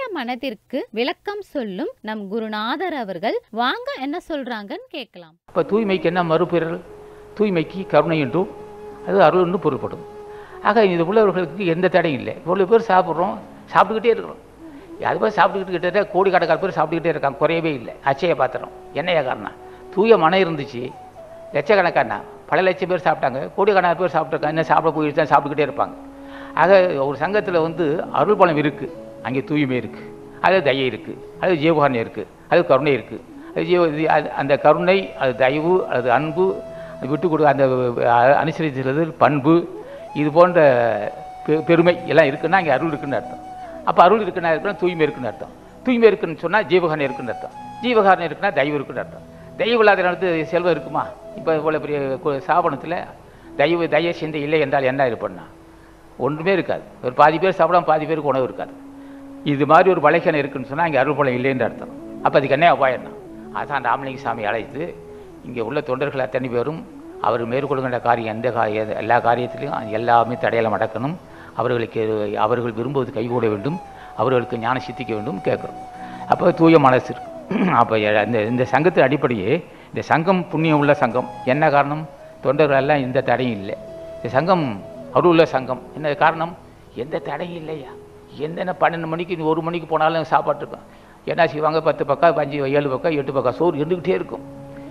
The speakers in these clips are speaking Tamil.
மனதிற்கு விளக்கம் சொல்லும் நம் குருநாதர் அவர்கள் வாங்க என்ன சொல்றாங்கன்னு கேட்கலாம் இப்போ தூய்மைக்கு என்ன மறுபெயர்கள் தூய்மைக்கு கருணை என்றும் அது அருள் என்று பொருள்படும் ஆக இது உள்ளவர்களுக்கு எந்த தடையும் இல்லை இவ்வளோ பேர் சாப்பிட்றோம் சாப்பிட்டுக்கிட்டே இருக்கிறோம் அது மாதிரி சாப்பிட்டுக்கிட்டு கிட்டத்தட்ட கோடிக்கணக்கான பேர் சாப்பிட்டுக்கிட்டே இருக்காங்க குறையவே இல்லை அச்சய பாத்திரம் என்னைய காரணம் தூய மனம் இருந்துச்சு லட்சக்கணக்கான பல லட்சம் பேர் சாப்பிட்டாங்க கோடிக்கணக்கான பேர் சாப்பிட்ருக்காங்க இன்னும் சாப்பிட போயிட்டு தான் சாப்பிட்டுக்கிட்டே இருப்பாங்க ஆக ஒரு சங்கத்தில் வந்து அருள் பலம் இருக்குது அங்கே தூய்மை இருக்குது அது தயை இருக்குது அது ஜீவகாரணம் இருக்குது அது கருணை இருக்குது அது ஜீவ இது அது- அந்த கருணை அது தயவு அது அன்பு அது விட்டு கொடு அந்த அஹ், அனுசரிக்கிறது பண்பு இது போன்ற பெ- பெருமை எல்லாம் இருக்குன்னா அங்கே அருள் இருக்குன்னு அர்த்தம் அப்போ அருள் இருக்குன்னா இருக்குன்னா தூய்மை இருக்குன்னு அர்த்தம் தூய்மை இருக்குன்னு சொன்னால் ஜீவகாரணம் இருக்குன்னு அர்த்தம் ஜீவகாரணம் இருக்குன்னா தயவு இருக்குன்னு அர்த்தம் தயவு இல்லாத இடத்து செல்வம் இருக்குமா இப்போ இவ்வளோ பெரிய கு- ஸ்தாபனத்தில் தயவு தய சிந்தை இல்லை என்றால் என்ன இருப்பண்ணா ஒன்றுமே இருக்காது ஒரு பாதி பேர் சாப்பிடாம பாதி பேருக்கு உணவு இருக்காது இது மாதிரி ஒரு வலைக்கணம் இருக்குன்னு சொன்னால் அங்கே அருள் பலம் இல்லைன்னு அர்த்தம் அப்போ அதுக்கு என்ன அபாயம் தான் அதான் ராமலிங்க சாமி அழைத்து இங்கே உள்ள தொண்டர்கள் அத்தனை பேரும் அவர் மேற்கொள்கின்ற காரியம் எந்த காரிய எல்லா காரியத்திலையும் எல்லாமே தடையில மடக்கணும் அவர்களுக்கு அவர்கள் விரும்புவது கைகூட வேண்டும் அவர்களுக்கு ஞானம் சித்திக்க வேண்டும் கேட்குறோம் அப்போ தூய மனசு இருக்கு அப்போ இந்த இந்த சங்கத்தின் அடிப்படையே இந்த சங்கம் புண்ணியம் உள்ள சங்கம் என்ன காரணம் தொண்டர்கள் எல்லாம் எந்த தடையும் இல்லை இந்த சங்கம் அருள் உள்ள சங்கம் என்ன காரணம் எந்த தடையும் இல்லையா எந்தென்ன பன்னெண்டு மணிக்கு நீ ஒரு மணிக்கு போனாலும் சாப்பாடு இருக்கும் என்ன செய்வாங்க பத்து பக்கம் அஞ்சு ஏழு பக்கம் எட்டு பக்கம் சோறு இருந்துக்கிட்டே இருக்கும்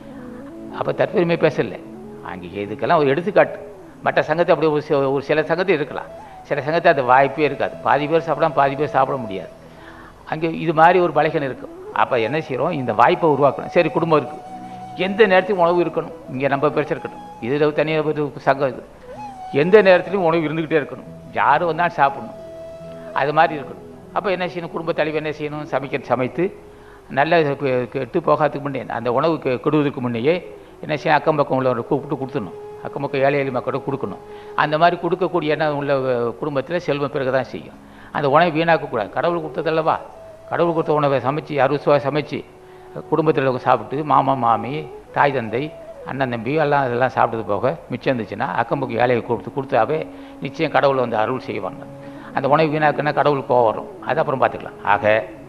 அப்போ தற்பெருமை பேசல அங்கே இதுக்கெல்லாம் ஒரு எடுத்துக்காட்டு மற்ற சங்கத்தை அப்படி ஒரு சி- ஒரு சில சங்கத்தை இருக்கலாம் சில சங்கத்தை அது வாய்ப்பே இருக்காது பாதி பேர் சாப்பிடாம பாதி பேர் சாப்பிட முடியாது அங்கே இது மாதிரி ஒரு பலகீனம் இருக்கும் அப்போ என்ன செய்கிறோம் இந்த வாய்ப்பை உருவாக்கணும் சரி குடும்பம் இருக்குது எந்த நேரத்துலையும் உணவு இருக்கணும் இங்கே நம்ம பிரச்சனை இருக்கட்டும் இதில் தனியாக ஒரு சங்கம் இது எந்த நேரத்துலையும் உணவு இருந்துக்கிட்டே இருக்கணும் யார் வந்தாலும் சாப்பிடணும் அது மாதிரி இருக்கணும் அப்போ என்ன செய்யணும் குடும்ப தலைவர் என்ன செய்யணும் சமைக்க சமைத்து நல்ல கெ- கெட்டு போகாததுக்கு முன்னே அந்த உணவு கெ- கெடுவதற்கு முன்னையே என்ன செய்யணும் அக்கம் பக்கம் உள்ளவரை கூப்பிட்டு கொடுத்துடணும் அக்கம் பக்கம் ஏழை எளிய மக்களும் கொடுக்கணும் அந்த மாதிரி கொடுக்கக்கூடிய எண்ணம் உள்ள குடும்பத்தில் செல்வம் பிறகு தான் செய்யும் அந்த உணவை வீணாக்கக்கூடாது கடவுள் கொடுத்ததல்லவா கடவுள் கொடுத்த உணவை சமைச்சு அறுசுவாக சமைச்சு குடும்பத்தில் சாப்பிட்டு மாமா மாமி தாய் தந்தை அண்ணன் தம்பி எல்லாம் அதெல்லாம் சாப்பிட்டது போக மிச்சம் இருந்துச்சுன்னா அக்கம் பக்கம் ஏழையை கொடுத்து கொடுத்தாவே நிச்சயம் கடவுள் வந்து அருள் செய்வாங்க அந்த உணவு வீணாக்குன்னா கடவுள் கோவம் வரும் அது அப்புறம் பார்த்துக்கலாம் ஆக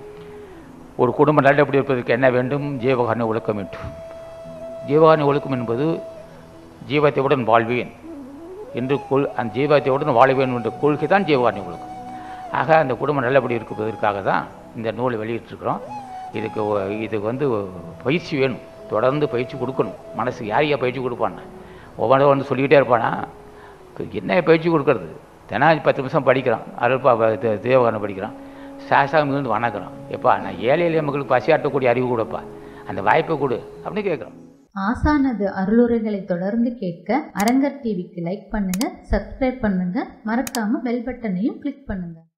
ஒரு குடும்பம் நல்லபடி இருப்பதற்கு என்ன வேண்டும் ஜீவகாரண ஒழுக்கம் வேண்டும் ஜீவகாரண ஒழுக்கம் என்பது ஜீவத்தையுடன் வாழ்வேன் என்று கொள் அந்த ஜீவத்தையுடன் வாழ்வேன் என்ற கொள்கை தான் ஜீவகாரண ஒழுக்கம் ஆக அந்த குடும்பம் நல்லபடி இருப்பதற்காக தான் இந்த நூலை வெளியிட்டிருக்கிறோம் இதுக்கு ஒ- இதுக்கு வந்து பயிற்சி வேணும் தொடர்ந்து பயிற்சி கொடுக்கணும் மனசுக்கு யார் யார் பயிற்சி கொடுப்பான்னா ஒவ்வொன்றும் வந்து சொல்லிக்கிட்டே இருப்பானா இப்ப என்ன பயிற்சி கொடுக்கறது தினம் பத்து நிமிஷம் படிக்கிறான் அருள்பா தேவகாரணம் படிக்கிறான் சாசாமி வந்து வணங்குறான் எப்பா நான் ஏழை எளிய மக்களுக்கு பசியாட்டக்கூடிய அறிவு கொடுப்பா அந்த வாய்ப்பை கொடு அப்படின்னு கேட்குறோம் ஆசானது அருளுரைகளை தொடர்ந்து கேட்க அரங்கர் டிவிக்கு லைக் பண்ணுங்க சப்ஸ்கிரைப் பண்ணுங்க மறக்காம பெல் பட்டனையும் கிளிக் பண்ணுங்க